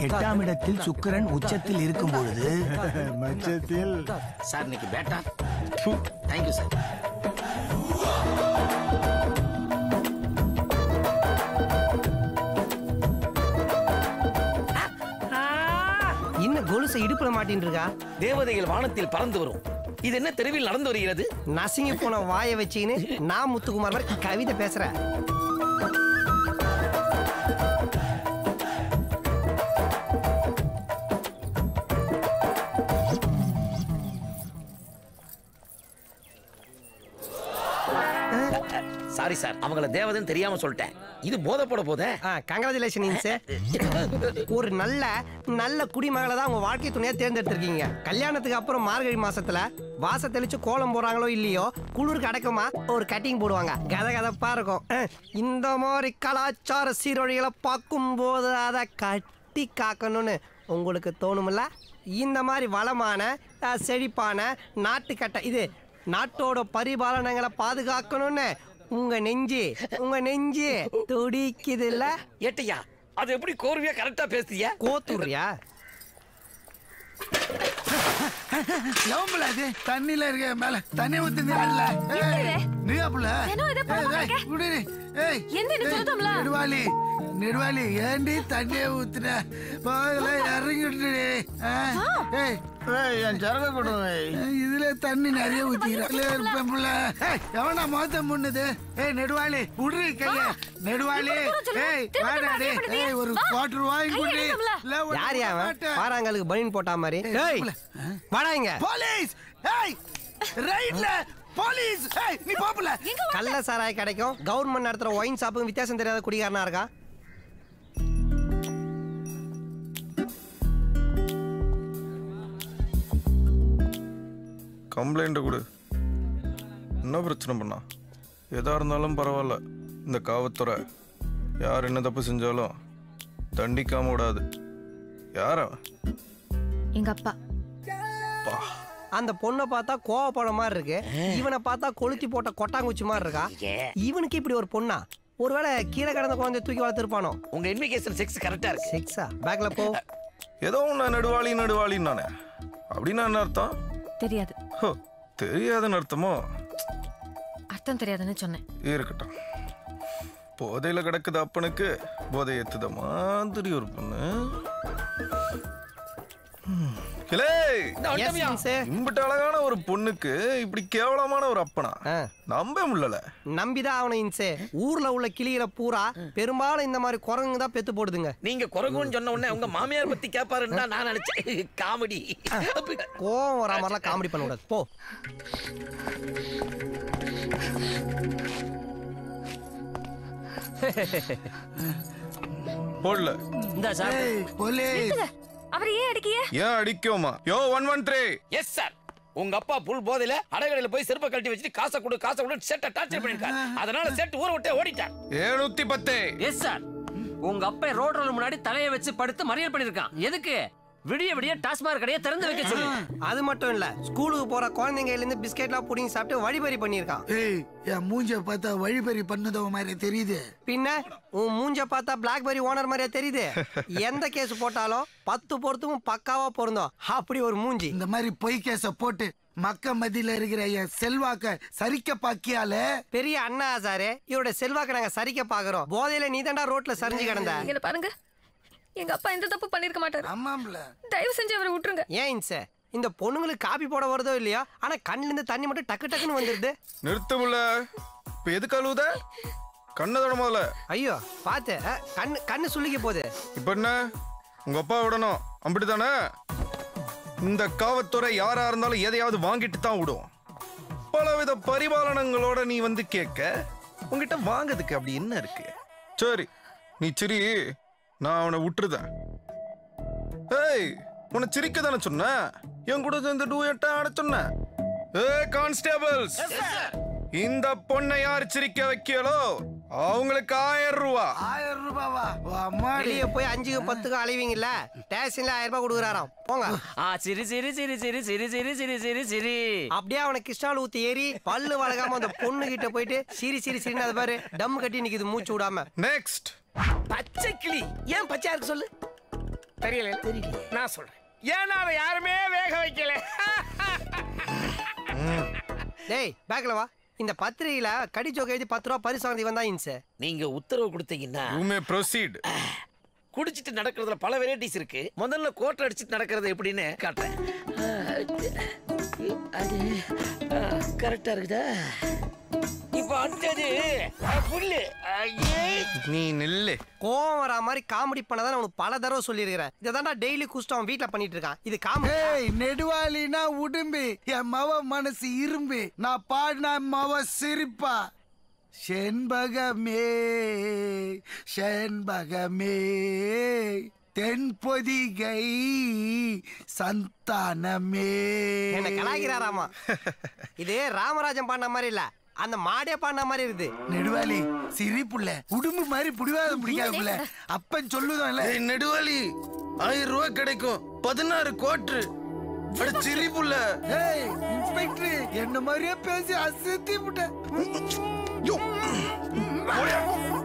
எட்டாம் இடத்தில் சுக்கிரன் உச்சத்தில் இருக்கும் பொழுது மச்சத்தில் சார் இன்னைக்கு பேட்டா தேங்க்யூ சார் இன்னும் கொலுசை இடுப்புல மாட்டின்னு இருக்கா தேவதைகள் வானத்தில் பறந்து வரும் இது என்ன தெருவில் நடந்து வருகிறது நசுங்கி போன வாயை வச்சுக்கின்னு நான் முத்துக்குமார் மாதிரி கவிதை பேசுறேன் சாரி சார் அவங்கள தேவதைன்னு தெரியாம சொல்லிட்டேன் இது போதை போட போதே கங்க்ராச்சுலேஷன் ஒரு நல்ல நல்ல குடிமகளை தான் உங்க வாழ்க்கை துணையா தேர்ந்தெடுத்திருக்கீங்க கல்யாணத்துக்கு அப்புறம் மார்கழி மாசத்துல வாச தெளிச்சு கோலம் போடுறாங்களோ இல்லையோ குளிருக்கு அடக்கமா ஒரு கட்டிங் போடுவாங்க கத கதப்பா இருக்கும் அஹ், இந்த மாதிரி கலாச்சார சீரொழிகளை பார்க்கும்போது அதை கட்டி காக்கணும்னு உங்களுக்கு தோணுமில்ல இந்த மாதிரி வளமான அஹ், செழிப்பான நாட்டுக்கட்டை இது நாட்டோட பரிபாலனங்களை பாதுகாக்கணும்னு உங்க நெஞ்சு உங்க நெஞ்சு துடிக்குது இல்ல ஏட்டையா அது எப்படி கோர்வையா கரெக்டா பேசுறியா கோத்துறியா எவம்புல அது தண்ணில இருக்க மேல தண்ணி ஊத்துங்கல்ல நீயாப்புல குடிரி ஏய் என்ன இது ஏய், சொல்லுதோம்ல? நெடுவாளி நெடுவாளி ஏண்டி தண்ணியை ஊத்துன பாகல இறங்கிட்டு ஏய் ஏய், என் சரக கொடு இதுல தண்ணி நிறைய ஊத்திக்கிறேன் இருப்பேன் புள்ள ஏய் எவனா மோத்த முன்னுது ஏய் நெடுவாளி குடுறி கைய நெடுவாளி ஏய் வாடா டேய் ஏய் ஒரு குவார்டர் வாங்கி குடி இல்ல ஒரு யார் அவன் மாட்டேன். பாறாங்களுக்கு பனின் போட்டா மாதிரி டேய் வாடா இங்க போலீஸ் ஏய் ரைட்ல போலீஸ் ஏய் நீ போப்புல கள்ள சாராய் கிடைக்கும் கவர்மெண்ட் நடத்துற ஒயின் ஷாப்புக்கு வித்தியாசம் தெரியாத குடிகாரனா இருக்கா கம்ப்ளைண்ட் கொடு என்ன பிரச்சனை பண்ணா எதா இருந்தாலும் பரவாயில்ல இந்த காவத்துறை யார் என்ன தப்பு செஞ்சாலும் தண்டிக்காம விடாது யார் அவன் எங்க அப்பா அந்த பொண்ணை பார்த்தா கோவப்பட மாதிரி இருக்கு இவனை பார்த்தா கொளுத்தி போட்ட கொட்டாங்குச்சி மாதிரி இருக்கா இவனுக்கு இப்படி ஒரு பொண்ணா ஒருவேளை கீழே கிடந்த குழந்தை தூக்கி வளர்த்துருப்பானோ உங்க இன்விகேஷன் செக்ஸ் கரெக்டா இருக்கு செக்ஸா பேக்ல போ ஏதோ ஒன்று நடுவாளி நடுவாளின்னு நானே அப்படின்னா என்ன அர்த்தம் தெரியாது ஹோ, தெரியாதுன்னு அர்த்தமோ அர்த்தம் தெரியாதுன்னு சொன்னேன் இருக்கட்டும் போதையில கிடக்குது அப்பனுக்கு போதை ஏத்துத மாதிரி ஒரு பொண்ணு ம். கிளே இம்பிட்டு அழகான ஒரு பொண்ணுக்கு இப்படி கேவலமான ஒரு அப்பனா நம்ப முடியல நம்பிதான் அவனை இன்சே ஊர்ல உள்ள கிளியில பூரா பெரும்பாலும் இந்த மாதிரி குரங்கு தான் பெத்து போடுதுங்க நீங்க குரங்குன்னு சொன்ன உடனே உங்க மாமியார் பத்தி கேட்பாருன்னு தான் நான் நினைச்சேன் காமெடி கோவம் வரா மாதிரிலாம் காமெடி பண்ண கூடாது போ போடல இந்த நிறுத்துங்க. அவரை ஏன் அடிக்கிய ஏன் அடிக்கோமா யோ one one three yes sir உங்க அப்பா புல் போதையில அடகடையில போய் செருப்பை கழட்டி வச்சுட்டு காசை கொடு காசை கொடு செட்டை டார்ச்சர் பண்ணிருக்காரு அதனால செட் ஊரை விட்டே ஓடிட்டார் ஏழுநூத்தி பத்து எஸ் சார் உங்க அப்பா ரோட் ரோல் முன்னாடி தலையை வச்சு படுத்து மறியல் பண்ணிருக்கான் எதுக்கு விடிய விடிய டாஸ்மாக் கடையை திறந்து வைக்க சொல்லி அது மட்டும் இல்ல ஸ்கூலுக்கு போற குழந்தைங்க இருந்து பிஸ்கெட்லாம் புடிங்கி சாப்பிட்டு வழிபறி பண்ணிருக்கான் ஏய் என் மூஞ்ச பார்த்தா வழிபறி பண்ணதவ மாதிரி தெரியுது பின்ன உன் மூஞ்ச பார்த்தா பிளாக்பெரி ஓனர் மாதிரியா தெரியுது எந்த கேஸ் போட்டாலும் பத்து பொறுத்துக்கும் பக்காவா பொருந்தும் அப்படி ஒரு மூஞ்சி இந்த மாதிரி பொய் கேஸ போட்டு மக்க மத்தியில இருக்கிற என் செல்வாக்க சரிக்க பாக்கியால பெரிய அண்ணா சாரு இவரோட செல்வாக்க நாங்க சரிக்க பாக்குறோம் போதையில நீ தாண்டா ரோட்ல சரிஞ்சு கிடந்த இங்க பாருங்க எங்க அப்பா எந்த தப்பு பண்ணிருக்க மாட்டாரு ஆமாம்ல தயவு செஞ்சு அவரை விட்டுருங்க ஏன் இன்ச இந்த பொண்ணுங்களுக்கு காப்பி போட வருதோ இல்லையோ ஆனா கண்ணுல இருந்து தண்ணி மட்டும் டக்கு டக்குன்னு வந்துருது நிறுத்த முடியல இப்ப எதுக்கு அழுவுத கண்ணதோட முதல்ல ஐயோ பாத்து அஹ், கண்ணு கண்ணு சுள்ளிக்க போகுது இப்ப என்ன உங்க அப்பா விடணும் அப்படித்தானே இந்த காவத்துறை யாரா இருந்தாலும் எதையாவது வாங்கிட்டு தான் விடும் பலவித பரிபாலனங்களோட நீ வந்து கேட்க உங்ககிட்ட வாங்குறதுக்கு அப்படி என்ன இருக்கு சரி நீ சிரி நான் அவனை விட்டுருதேன் ஏய் உன்னை சிரிக்க தானே சொன்னேன் என் கூட சேர்ந்து டூயட்டா ஆட சொன்னேன் ஏ கான்ஸ்டேபிள்ஸ் இந்த பொண்ணை யார் சிரிக்க வைக்கலோ அவங்களுக்கு ஆயிரம் ரூபா ஆயிரம் ரூபாவா அம்மாடி வெளியே போய் அஞ்சுக்கு பத்துக்கு அழிவீங்கல்ல ஸ்டேஷன்ல ஆயிரம் ரூபாய் கொடுக்குறாராம் போங்க ஆ சிரி சிரி சிரி சிரி சிரி சிரி சிரி சிரி சிரி அப்படியே அவனை கிருஷ்ணாவில் ஊத்தி ஏறி பல்லு வளர்க்காம அந்த பொண்ணு கிட்ட போயிட்டு சிரி சிரி சிரின்னு அது பாரு டம் கட்டி நிக்குது மூச்சு விடாம நெக்ஸ்ட் பச்சை கிளி ஏன் பச்சையா இருக்கு சொல்லு தெரியல தெரியல நான் சொல்றேன் ஏன்னா அதை யாருமே வேக வைக்கல டேய் பேக்ல வா இந்த பத்திரிகையில கடி ஜோக் எழுதி பத்து ரூபா பரிசு வாங்கி வந்தா இன்சு நீங்க உத்தரவு கொடுத்தீங்கன்னா யூ மே ப்ரொசீட் குடிச்சிட்டு நடக்கிறதுல பல வெரைட்டிஸ் இருக்கு முதல்ல கோட்டை அடிச்சிட்டு நடக்கிறது எப்படின்னு காட்டுறேன் அது கரெக்டா இருக்குதா இப்ப அடுத்தது அஹ், புல்லு ஐயே. நீ நில்லு கோவம் வரா மாதிரி காமெடி பண்ணதான் உனக்கு பல தடவை சொல்லியிருக்கிறேன் இதை தான்டா டெய்லி குஸ்ட் அவன் வீட்ல பண்ணிட்டு இருக்கான் இது காமெடி ஏய் நெடுவாளினா உடும்பு என் மவ மனசு இரும்பு நான் பாடினா மவ சிரிப்பா செண்பகமே செண்பகமே தென்பொதிகை சந்தானமே என்ன கலாய்கிறாராமா இது ராமராஜன் பாடின மாதிரி இல்ல அந்த மாடே பாடின மாதிரி இருக்குது நெடுவாளி சிரிப்புள்ள உடும்பு மாதிரி புடிவாதம் பிடிக்காதுல அப்பன் சொல்லுதான் ஏய் நெடுவாளி ஆயிரம் ரூபாய் கிடைக்கும் பதினாறு கோட்டு அட சிரிப்புள்ள ஏய் இன்ஸ்பெக்டர் என்ன மாதிரியே பேசி அசத்தி விட்ட யோ, போடியா.